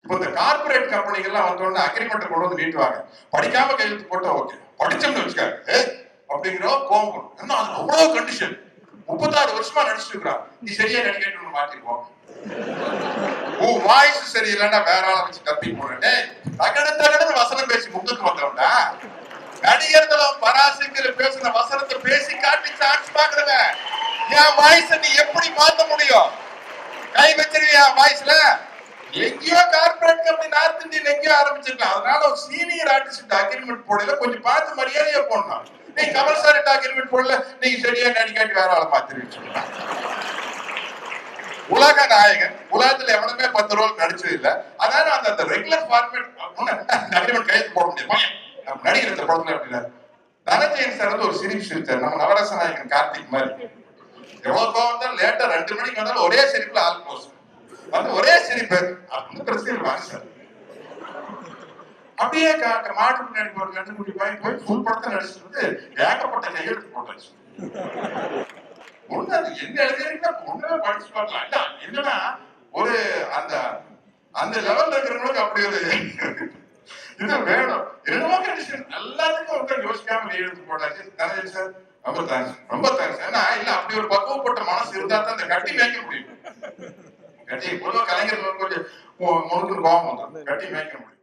இப்போ இந்த கார்பரேட் கம்பெனிகள்லாம் வந்தோடனே அக்ரிமெண்ட் கொண்டு வந்து நீட்டுவாங்க படிக்காம கையெழுத்து போட்டா ஓகே படிச்சோம்னு வச்சுக்காரு ஏ அப்படிங்கிற கோபம் வரும். என்ன அது அவ்வளவு கண்டிஷன் முப்பத்தாறு வருஷமா நடிச்சிட்டு இருக்கிறான் நீ சரியா நடிக்கணும்னு மாத்திருப்போம் உன் வாய்ஸ் சரியில்லைன்னா வேற ஆளை வச்சு கப்பி போடுறேன் தகட தகடன்னு வசனம் பேசி முத்துக்கு வந்தவன்டா நடிகர் தலம் பராசக்தியில பேசின வசனத்தை பேசி காட்டி சான்ஸ் பாக்குறவன் என் வாய்ஸ் நீ எப்படி மாத்த முடியும் கை வச்சிருவியா வாய்ஸ்ல எங்கேயோ கார்பரேட் கம்பெனி நார்த் இந்தியன் எங்கேயோ ஆரம்பிச்சிருக்கலாம் அதனால ஒரு சீனியர் ஆர்டிஸ்ட் அக்ரிமெண்ட் போடல கொஞ்சம் பார்த்து மரியாதையா போடணும் நீ கமல் சார் அக்ரிமெண்ட் போடல நீங்க சரியா நடிக்காட்டி வேற ஆளை மாத்திருவீங்க சொல்லலாம் உலக நாயகன் உலகத்துல எவனுமே பத்து ரோல் நடிச்சது இல்ல அதனால அந்த அந்த ரெகுலர் ஃபார்மேட் அக்ரிமெண்ட் கையெழுத்து போட முடியும் போங்க. நம்ம நடிகர் இந்த படத்துல அப்படின்னா தனஞ்சயன் சார் வந்து ஒரு சிரிப்பு சிரிச்சார் நம்ம நவரச நாயகன் கார்த்திக் மாதிரி எவ்வளவு கோவம் தான் லேட்டா ரெண்டு மணிக்கு வந்தாலும் ஒரே சிரிப்புல ஆல்மோஸ்ட் வந்து ஒரே சிரிப்பு அப்படின்னு பிரச்சனை இல்லை, வாங்க சார் அப்படியே கா- கா- மாட்டு பின்னாடி போற கண்டுபிடி போய் போய் ஃபுல் படத்தை நடிச்சுட்டு வந்து ஏகப்பட்ட கையெழுத்து போட்டாச்சு ஒண்ணு அது என்ன எழுதிருக்கா ஒண்ணுமே படிச்சு பார்க்கலாம் இல்ல என்னன்னா ஒரு அந்த அந்த லெவல்ல இருக்கிறவங்களுக்கு அப்படி ஒரு இது வேணும் என்னமோ கண்டிஷன் எல்லாத்துக்கும் வந்து யோசிக்காம எழுதி போட்டாச்சு தனஞ்சய் சார் ரொம்ப தேங்க்ஸ் ரொம்ப தேங்க்ஸ் ஏன்னா இல்ல அப்படி ஒரு பக்குவப்பட்ட மனசு இருந்தா தான் அந்த கட்டி மேய்க்க முடியும் கட்டி பொதுவாக கலைஞர்கள் கொஞ்சம் மு- முழுக்க கோபம் வந்துடும் கட்டி மேய்க்க முடியும்